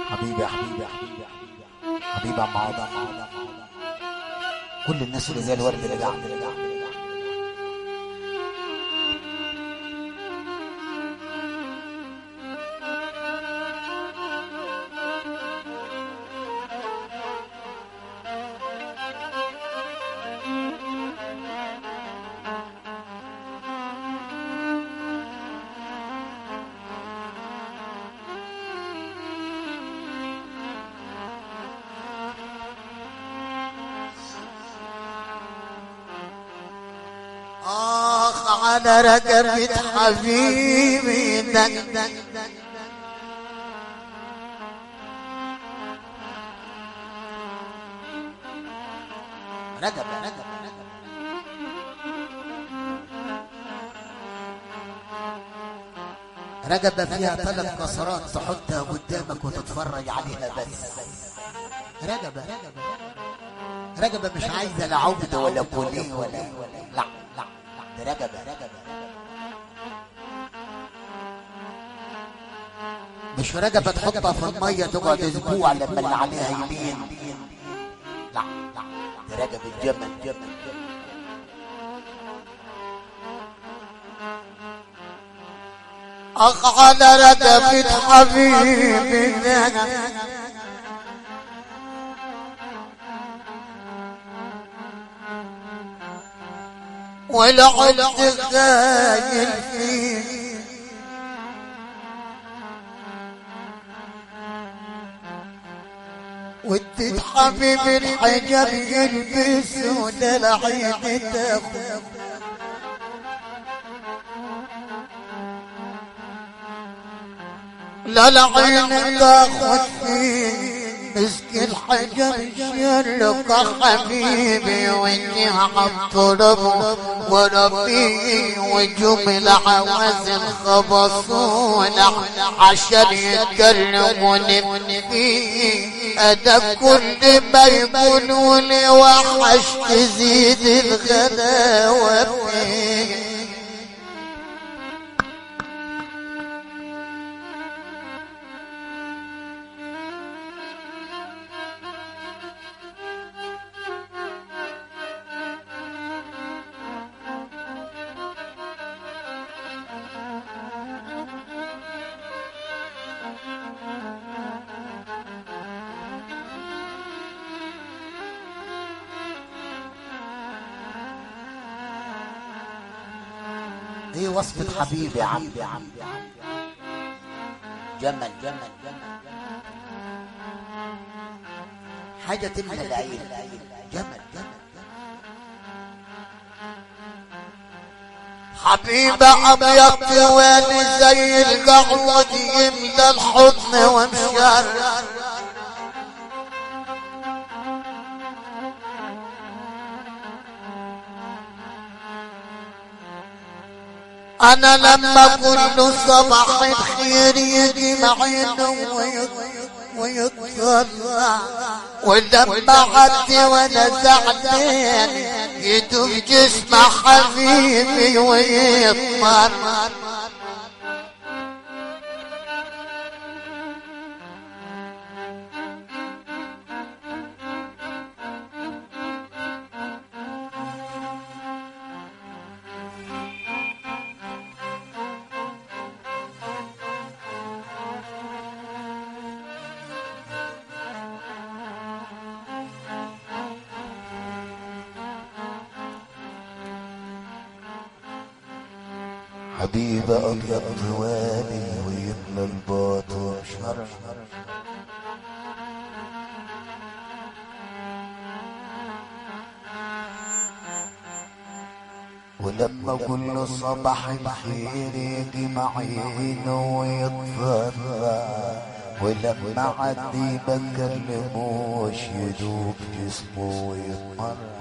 حبيبي يا حبيبي يا حبيبي يا حبيبي حبيبي يا عم عوض يا عم عوض يا عم عوض كل الناس اللي زي الورد اللي قاعد اللي قاعد آخ على رقبة حبيبي دق رجب رجب رجب رجب فيها ثلاث كسرات تحطها قدامك وتتفرج عليها بس رجب رجب رجب مش عايزه لا عبد ولا بوليه ولا لا لا لا ده رجب رجب مش رجب تحطها في الميه تقعد اسبوع لما اللي عليها يلين لا لا ده رجب الجمل جمل جمل آخ على رقبة حبيبي دق والعبد خايل فيه وديت حبيبي الحجاب يلبسه للعيد تاخد لا العين تاخد فيه مسك الحجر شلك حبيبي واني عطرب وربي وجمل عوازل خبصون عشان يكلموني فيه انا كل ما يقولوا لي وحش تزيد الغلاوه فيه ايه وصفة حبيبي يا عم يا عم يا عم جمل جمل جمل حاجة تملى العين جمل جمل حبيبة أبيض توالي زي القعود يملى الحضن ومشار أنا لما كل صباح الخير يجي معينه ويط- ويطلع ولما عدي وانا زعلان يدوب جسم حبيبي ويطمر حبيبة أبيض طوالي ويملى الباطن شر ولما أقول له صباح الخير يجي معينه ويتفرع ولما عدي بكلموش يدوب جسمه ويتمرن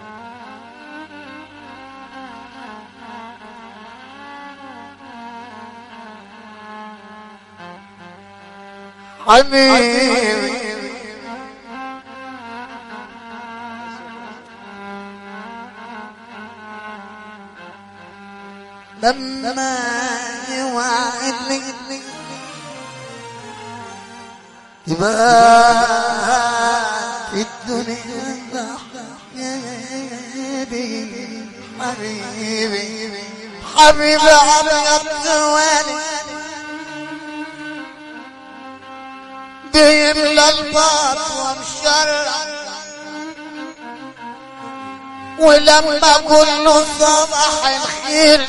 حبيبي لما يوعدني يبقى في الدنيا حبيبي حبيبي حبيبي على الثواني بيملى الباط ومشرع ولما كل صباح الخير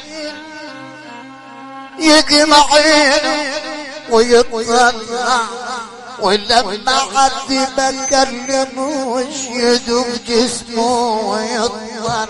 يجمع عينه ويطلع ولما حد بكلموش يدوب جسمه ويضطر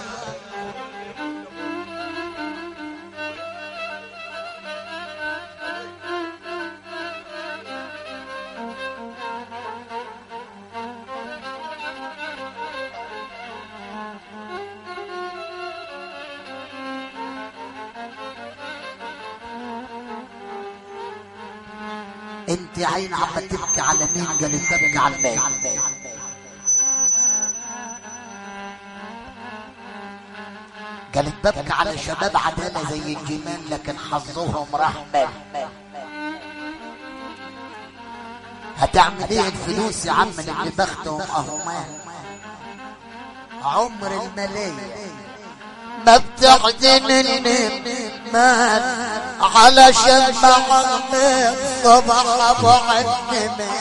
انت عين عم تبكي على مين قال تبكي على المال قالت ببكي على شباب عدالة زي الجمال لكن حظهم راح مال هتعمل ايه الفلوس يا عم اللي بختهم اهو مال عمر الملايين ما بتعدنني مال علشان ما عمي صبح ابو عدني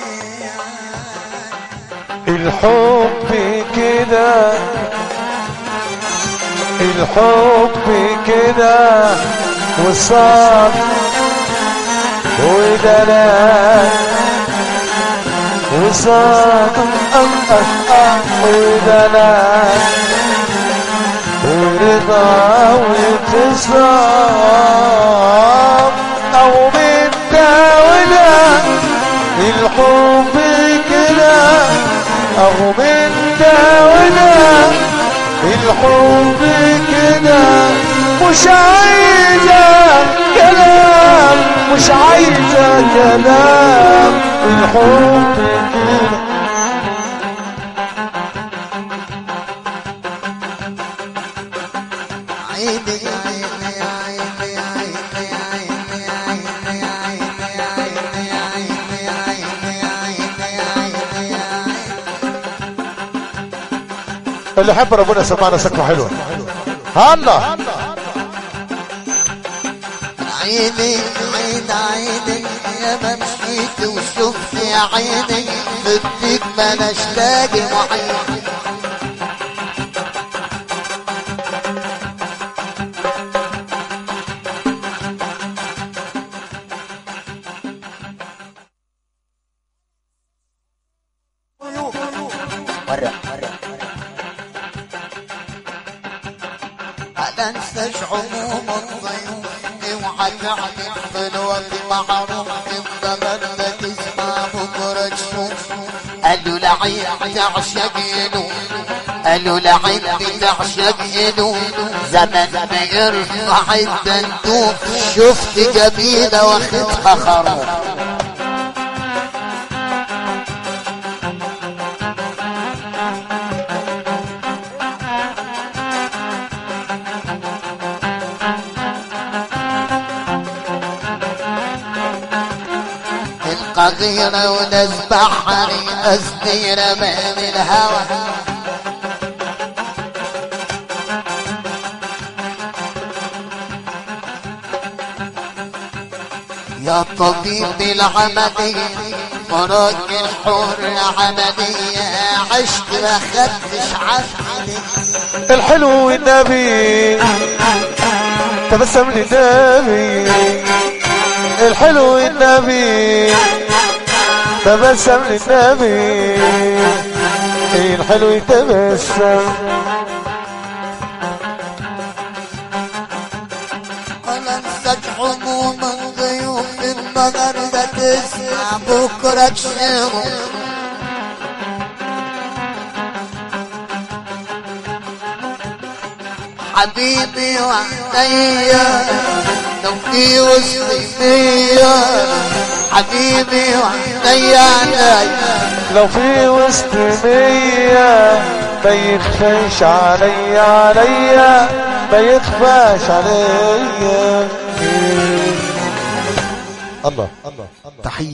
الحب كده الحب كده وصار ودلال وصار ودلال ورضا وانتصار او من ده وده الحب كده او من ده وده الحب كده مش عايزة كلام مش عايزة كلام الحب كده عيني عيني عيني عيني عيني عيني عيني عيني عيني عيني عيني عيني اللي يحب ربنا سمعنا سكة حلوة هلا عيني عين عيني يا ما مشيت وشفت يا عيني بديك ما اناش لاقي معين مرة مرة لا انساش عموم الضيوف اوعى تعمل في الوقت معروف تبقى ما تسمع بكره تشوف قالوا لعين تعشق ينوم قالوا لعين تعشق ينوم زمن بيرفع الدندوب شفت جميلة واخدها خروف القغيرة وناس بحري أسديرة من الهوى يا طبيب العملية فراق الحور عملية عشت ما خدتش عفلي الحلو والنبي تبسم للنبي الحلو والنبي تبسم للنبي الحلو يتبسم ولا انساك عموما ضيوف النهارده تسمع بكره تشوف حبيبي وعليا لو في وسطي فيا حبيبي وعليا عليا لو في وسط مية ما يخفاش عليا عليا ما يخفاش عليا الله الله الله تحية